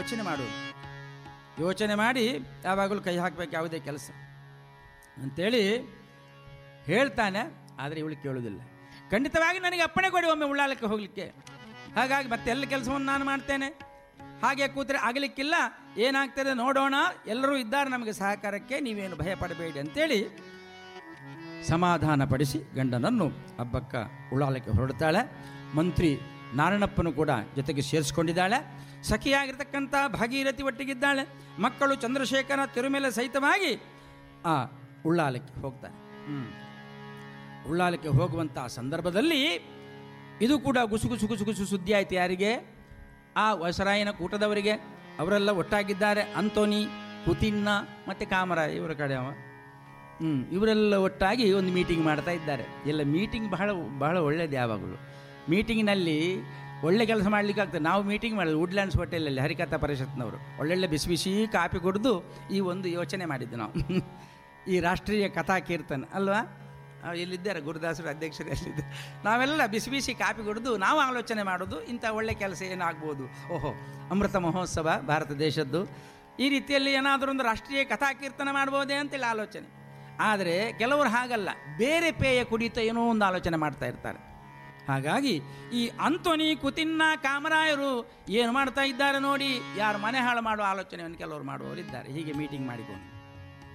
ಯೋಚನೆ ಮಾಡು ಯೋಚನೆ ಮಾಡಿ ಯಾವಾಗಲೂ ಕೈ ಹಾಕಬೇಕು ಯಾವುದೇ ಕೆಲಸ ಅಂಥೇಳಿ ಹೇಳ್ತಾನೆ ಆದರೆ ಇವಳು ಕೇಳೋದಿಲ್ಲ ಖಂಡಿತವಾಗಿ ನನಗೆ ಅಪ್ಪಣೆ ಕೊಡಿ ಒಮ್ಮೆ ಉಳ್ಳಾಲಕ್ಕೆ ಹೋಗಲಿಕ್ಕೆ ಹಾಗಾಗಿ ಮತ್ತೆ ಎಲ್ಲ ಕೆಲಸವನ್ನು ನಾನು ಮಾಡ್ತೇನೆ ಹಾಗೆ ಕೂತ್ರೆ ಆಗಲಿಕ್ಕಿಲ್ಲ ಏನಾಗ್ತದೆ ನೋಡೋಣ ಎಲ್ಲರೂ ಇದ್ದಾರೆ ನಮಗೆ ಸಹಕಾರಕ್ಕೆ ನೀವೇನು ಭಯ ಪಡಬೇಡಿ ಅಂತೇಳಿ ಸಮಾಧಾನಪಡಿಸಿ ಗಂಡನನ್ನು ಹಬ್ಬಕ್ಕ ಉಳ್ಳಾಲಕ್ಕೆ ಹೊರಡ್ತಾಳೆ ಮಂತ್ರಿ ನಾರಾಯಣಪ್ಪನು ಕೂಡ ಜೊತೆಗೆ ಸೇರಿಸ್ಕೊಂಡಿದ್ದಾಳೆ ಸಖಿಯಾಗಿರ್ತಕ್ಕಂಥ ಭಾಗೀರಥಿ ಒಟ್ಟಿಗಿದ್ದಾಳೆ ಮಕ್ಕಳು ಚಂದ್ರಶೇಖರ ತಿರುಮೆಲೆ ಸಹಿತವಾಗಿ ಆ ಉಳ್ಳಾಲಕ್ಕೆ ಹೋಗ್ತಾರೆ ಹ್ಮ್. ಉಳ್ಳಾಲಕ್ಕೆ ಹೋಗುವಂಥ ಸಂದರ್ಭದಲ್ಲಿ ಇದು ಕೂಡ ಗುಸು ಗುಸು ಗುಸು ಗುಸು ಸುದ್ದಿ ಆಯ್ತು ಯಾರಿಗೆ ಆ ವಸರಾಯನ ಕೂಟದವರಿಗೆ ಅವರೆಲ್ಲ ಒಟ್ಟಾಗಿದ್ದಾರೆ ಅಂತೋನಿ ಪುತಿನ್ನ ಮತ್ತು ಕಾಮರ ಇವರ ಕಡೆ ಅವ ಹ್ಞೂ ಇವರೆಲ್ಲ ಒಟ್ಟಾಗಿ ಒಂದು ಮೀಟಿಂಗ್ ಮಾಡ್ತಾ ಇದ್ದಾರೆ ಎಲ್ಲ ಮೀಟಿಂಗ್ ಬಹಳ ಬಹಳ ಒಳ್ಳೆಯದು ಯಾವಾಗಲೂ ಮೀಟಿಂಗ್ನಲ್ಲಿ ಒಳ್ಳೆ ಕೆಲಸ ಮಾಡ್ಲಿಕ್ಕೆ ಆಗ್ತದೆ ನಾವು ಮೀಟಿಂಗ್ ಮಾಡೋದು ವುಡ್ಲ್ಯಾಂಡ್ಸ್ ಹೋಟೆಲಲ್ಲಿ ಹರಿಕಥಾ ಪರಿಷತ್ನವರು ಒಳ್ಳೊಳ್ಳೆ ಬಿಸಿ ಬಿಸಿ ಕಾಪಿ ಕುಡಿದು ಈ ಒಂದು ಯೋಚನೆ ಮಾಡಿದ್ದು ನಾವು ಈ ರಾಷ್ಟ್ರೀಯ ಕಥಾ ಕೀರ್ತನ ಅಲ್ವಾ ಆ, ಇಲ್ಲಿದ್ದಾರೆ ಗುರುದಾಸರು ಅಧ್ಯಕ್ಷರು ಎಲ್ಲಿದ್ದಾರೆ ನಾವೆಲ್ಲ ಬಿಸಿ ಬಿಸಿ ಕಾಪಿ ಕುಡಿದು ನಾವು ಆಲೋಚನೆ ಮಾಡೋದು ಇಂಥ ಒಳ್ಳೆ ಕೆಲಸ ಏನಾಗ್ಬೋದು ಓಹೋ ಅಮೃತ ಮಹೋತ್ಸವ ಭಾರತ ದೇಶದ್ದು ಈ ರೀತಿಯಲ್ಲಿ ಏನಾದರೂ ಒಂದು ರಾಷ್ಟ್ರೀಯ ಕಥಾ ಕೀರ್ತನ ಮಾಡ್ಬೋದೇ ಅಂತೇಳಿ ಆಲೋಚನೆ ಆದರೆ ಕೆಲವರು ಹಾಗಲ್ಲ ಬೇರೆ ಪೇಯ ಕುಡಿತ ಏನೋ ಒಂದು ಆಲೋಚನೆ ಮಾಡ್ತಾ ಇರ್ತಾರೆ ಹಾಗಾಗಿ ಈ ಅಂತೋನಿ ಕುತಿನ್ನ ಕಾಮರಾಯರು ಏನು ಮಾಡ್ತಾ ಇದ್ದಾರೆ ನೋಡಿ ಯಾರು ಮನೆ ಹಾಳು ಮಾಡುವ ಆಲೋಚನೆಯನ್ನು ಕೆಲವರು ಮಾಡುವವರಿದ್ದಾರೆ ಹೀಗೆ ಮೀಟಿಂಗ್ ಮಾಡಿಕೊಂಡು